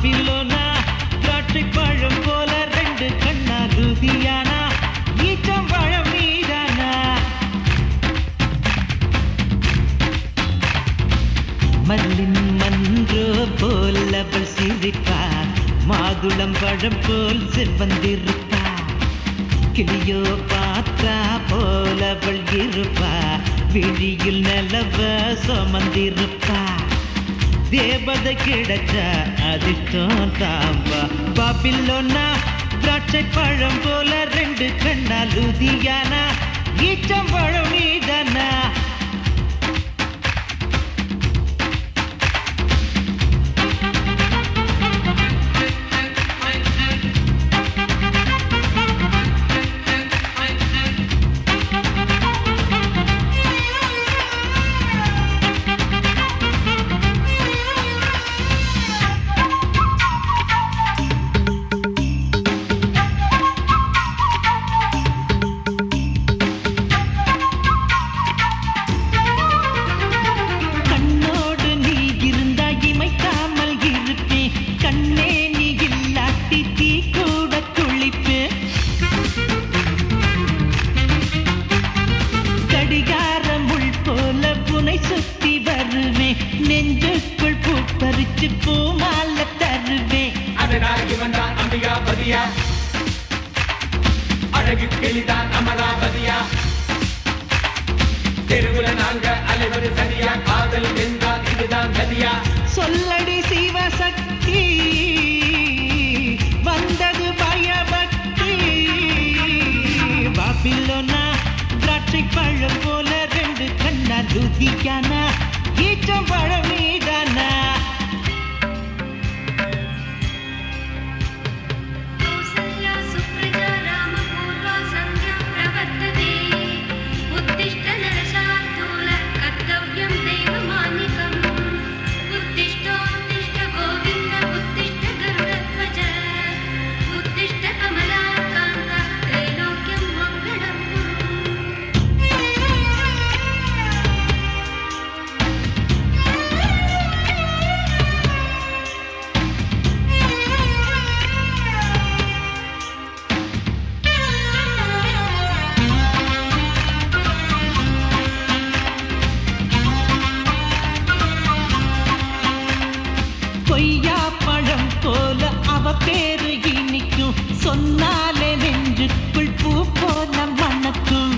பாபிலோனா திராட்சை பழம் போல ரெண்டு கண்ணா ருதியானா ஈச்சம் பழம் நீதானா மல்லின் மன்றோ போல் அவள் சிரிப்பார் மாதுளம் பழம் போல் செவ்வந்திருப்பார் கிளியோ பாத்தா போல் அவள் இருப்பா விழியில் நிலவ சுமந்திருப்பா தேவதை கிடைச்ச அதிர்ஷ்டம் தாம்பா பாபிலோனா திராட்சை பழம் போல ரெண்டு கண்ணா லுதியானா ஈச்சம் பழம் நீதானா கண்ணோடு நீ இருந்தா இமைக்காமல் இருப்பேன் கண்ணே நீ இல்லாட்டி தீ கூட துளிப்பேன் கடிகார முள் போல புனை சுத்தி வருவேன் நெஞ்சுக்குள் பூ பறிச்சு பூமால தருவேன் அதனால் இவன் தான் அம்பிகாபதியா அழகு கிளிதான் அமராவதியா தெருவுல நாங்க அலைவது சரியா காதல் என்றால் இதுதான் கதியா சொல்லடி சிவசக்தி வந்தது பயபக்தி பாபிலோனா திராட்சை பழம் போல ரெண்டு கண்ணா ருதியானா ஈச்சம் பழம் மீதானா कौसल्या सुप्रजा रामपूर्वा सन्ध्या प्रवर्तते उत्तिष्ठ नरशार्दूल कर्तव्यं देवमानिकम् उत्तिष्ठोत्तिष्ठ गोविन्द उत्तिष्ठ गरुडध्वज उत्तिष्ठ कमलाकान्त त्रैलोक्यं मङ्गलम् பொய்யா பழம் போல அவ பேரு இனிக்கும் சொன்னாலே நெஞ்சுக்குள் பூ போல மணக்கும்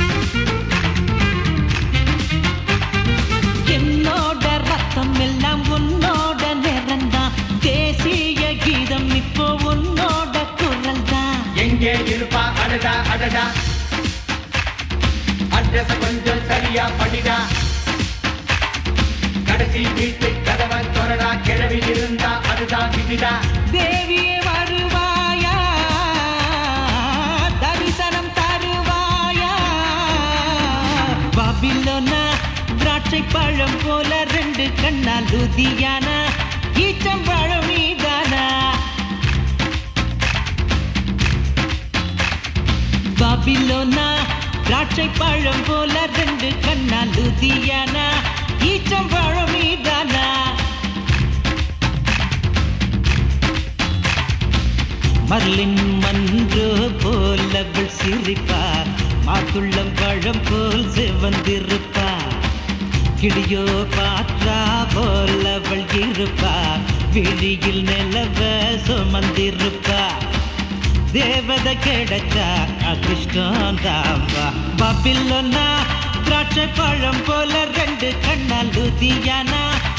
என்னோட ரத்தம் எல்லாம் உன்னோட நிறந்தான் தேசிய கீதம் இப்போ உன்னோட குரல் தான் எங்கே இருப்பா அடடா அடடா அட்ரஸ் கொஞ்சம் சரியா படிடா கடைசி வீட்டு கதவை தொடடா கிழவி இருந்தா அதுதான் விதிடா தேவியே வருவாயா தரிசனம் தருவாயா பாபிலோனா திராட்சை பழம் போல ரெண்டு கண்ணா லுதியானா ஈச்சம் பழம் நீதானா பாபிலோனா திராட்சை பழம் போல ரெண்டு கண்ணா லுதியானா ஈச்சம் பழம் நீதானா மர்லின் மன்று போல் அவள் சிரிப்பா மாதுளம் பழம் போல் சிவந்திருப்பா கிளியோ பாற்றா போல் அவள் இருப்பா விழியில் நிலவ சுமந்திருப்பா தேவதை கிடைச்சா அதிர்ஷ்டம் தாம்பா பாபிலோனா திராட்சை பழம் போல ரெண்டு கண்ணால் லுதியானா